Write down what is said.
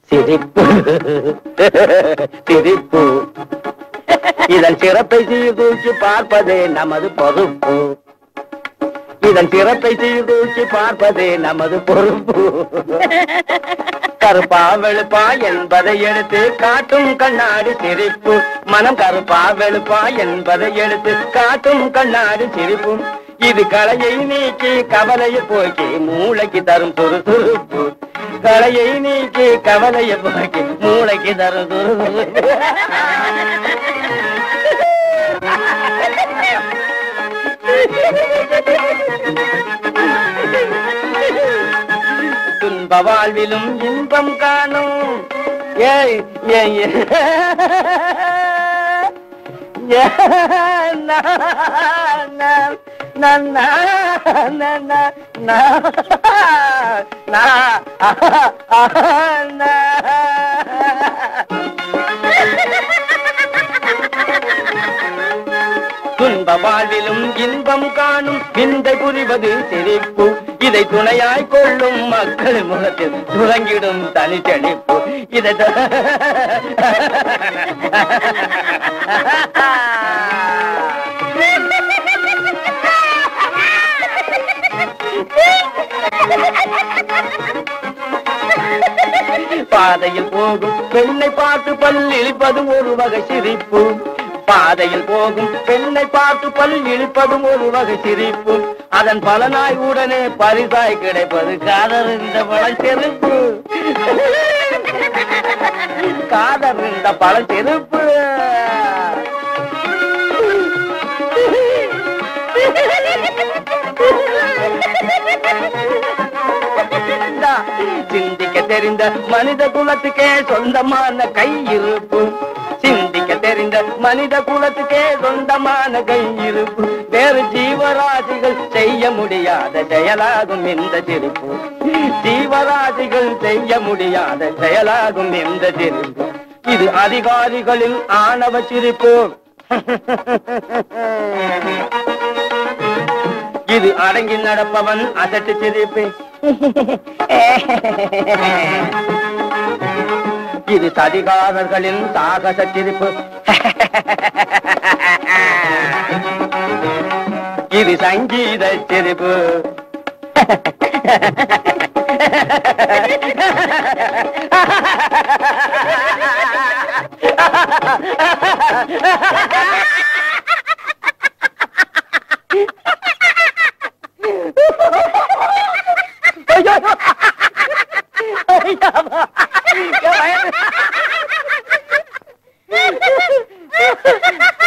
சிரிப்பு சிரிப்பு இதன் சிறப்பை சீர்தூக்கி பார்ப்பதே நமது பொறுப்பு இதன் சிறப்பை சீர்தூக்கி பார்ப்பதே நமது பொறுப்பு கருப்பா வெளுப்பா என்பதை எடுத்து காட்டும் கண்ணாடி சிரிப்பு மனம் கருப்பா வெளுப்பா என்பதை எடுத்து காட்டும் கண்ணாடி சிரிப்பு இது கலையை நீக்கி கவலையை போக்கி மூளைக்கு தரும் சுறுசுறுப்பு கலையை நீக்கி கவலையை போக்கி மூளைக்கு தரும் சுறுசுறுப்பு துன்ப வாழ்விலும் இன்பம் காணும் ஏய் ஏய், ஏய். ஏய், நா, நா, நா, நா, நா, நா, நா, நா, ஆஹா, ஆஹா, நா. துன்ப வாழ்விலும் இன்பம் காணும் விந்தை புரிவது சிரிப்பு இதை துணையாய் கொள்ளும் மக்கள் முகத்தில் துறங்கிடும் தனிச்செழிப்பு இதை த- பாதையில் போகும் பெண்ணை பார்த்து பல்லிழிப்பதும் ஒரு வகை சிரிப்பு பாதையில் போகும் பெண்ணை பார்த்து பல் இழிப்பதும் ஒரு வகை சிரிப்பு அதன் பலனாய் உடனே பரிசாய் கிடைப்பது காதல் இந்த பழம் செருப்பு காதல் இந்த பழம் செருப்பு இந்தா, சிந்திக்க தெரிந்த மனித குலத்துக்கே சொந்தமான கை இருப்பு சிந்திக்க தெரிந்த மனித குலத்துக்கே சொந்தமான கை இருப்பு வேறு ஜீவராசிகள் செய்ய முடியாத செயலாகும் இந்த சிரிப்பு ஜீவராசிகள் செய்ய முடியாத செயலாகும் இந்த சிரிப்பு இது அதிகாரிகளின் ஆணவ சிரிப்பு இது அடங்கி நடப்பவன் அசட்டு சிரிப்பு இது சதிகாரர்களின் சாகச சிரிப்பு இது சங்கீத சிரிப்பு ஐயோ! ஐயோ! ஐயோ!